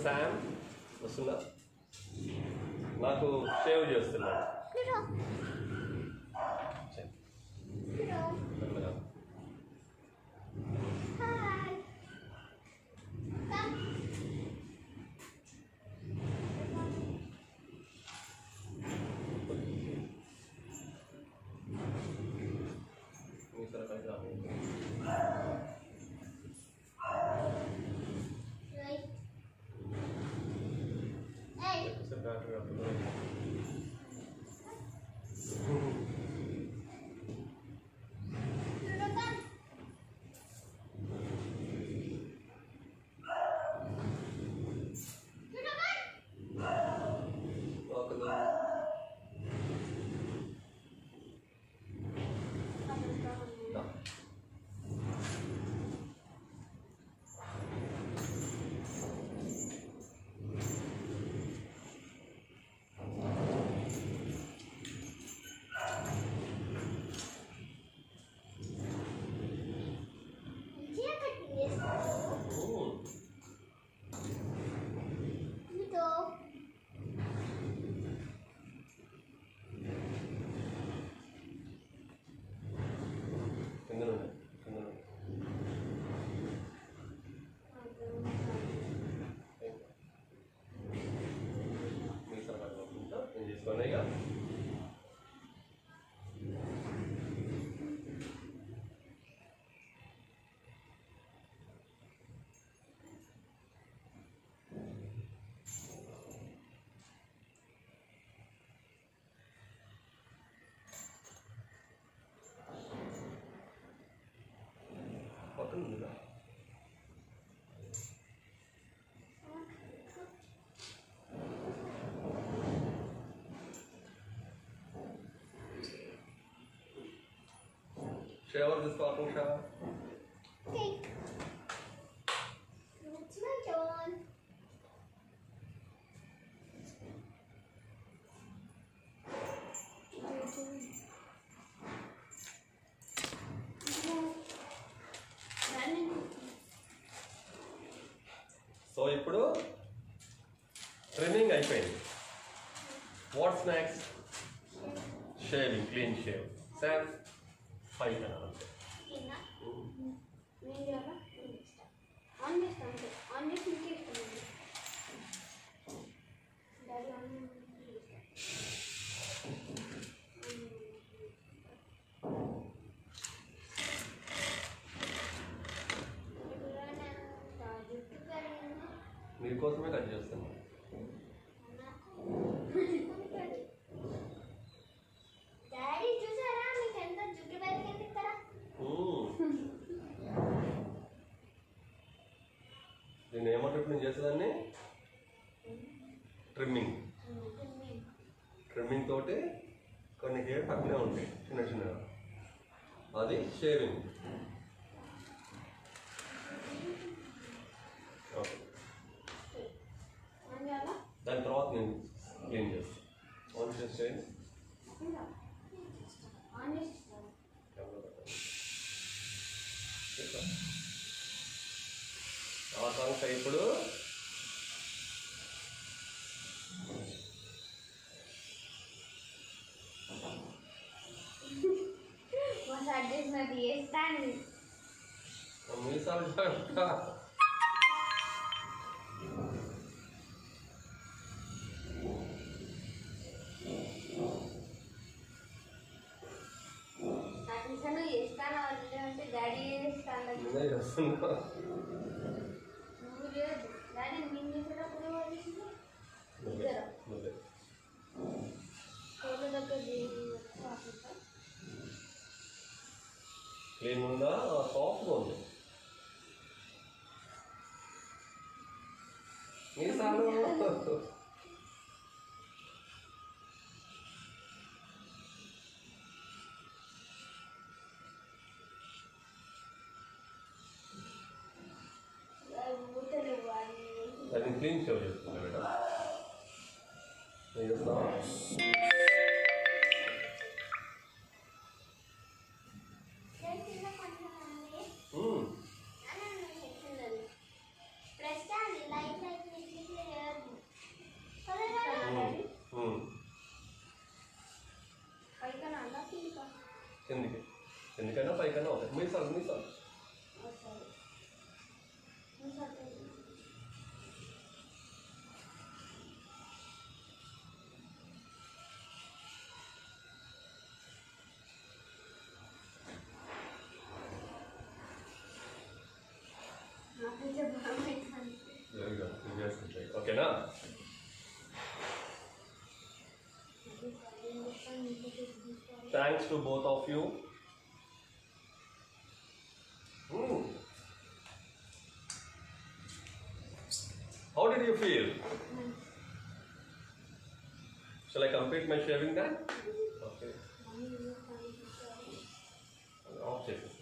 Sam వస్తుందా నాకు shave చేస్తున్నాడు మెల్లగా. మీ సరే పైకి రా. ఒకసారి డాక్టర్ గారు ఒకరు దా. ఊ. కింద నుండి కింద నుండి మీ సరే నేను తీసుకోండి ఇక పక్కన ఉందిగా షవర్ తీసుకో షవర్ సో ఇప్పుడు ట్రిమ్మింగ్ అయిపోయింది what's next shaving clean shave sir five అంతే ఆన్ చేస్తాను అంతే ఆన్ చేసి ఇంకే ఇస్తాను డాడీ ఆన్ మీకోసమే కట్ చేస్తాను డాడీ చూసారా మీకు ఎంత జుట్టు బయటకి ఎత్తిస్తారా మ్మ్. నేను ఏమంటే నేను చేసేదాన్ని ట్రిమ్మింగ్ ట్రిమ్మింగ్ తోటి కొన్ని హెయిర్ అట్లే ఉంటాయి చిన్న చిన్నగా అది షేవింగ్ ఓకే ఆన్ చేయాలా దాని తర్వాత నేను క్లీన్ చేస్తాను ఆన్ చేసేయండి ఇంకా ఆన్ చేసి ఇస్తాను కెమెరా పెట్టండి. చేద్దాం. ఆ సంఖ్య ఇప్పుడు మసాజ్ చేసినట్టు చేస్తాను మీసాలు చూడండి. నాకు ఇసను చేస్తాను అంటే అంటే డాడీ చేస్తాను నేనే చేస్తున్నా నువ్వు లేదు డాడీ నేను చేసేటప్పుడు ఎవరు చేసింది? నువ్వే నువ్వే కోళ్ళ దగ్గర చేసి వాసన. క్లీన్ ఉందా సాఫ్ట్గా ఉంది మీసాలు అవి ఊతలేవు అవి దాన్ని క్లీన్ షేవ్ చేస్తున్నా మేడం నేను చేస్తావా నేను కింద కొంచెం ఉంది. మ్మ్. అని అన్న చెప్తున్నది. ప్రెస్ చేయాలి. లైట్ లైట్ లిక్విడ్ కిందికి కిందికైనా పైకైనా అవుతాయి మీసాలు మీసాలు ఒకసారి ఇంకోటి నాకైతే భయమవుతుంది వెరీ గుడ్ ఇది చేసుకుంటాయి ఓకేనా thanks to both of you how did you feel shall I complete my shaving then okay off చేసి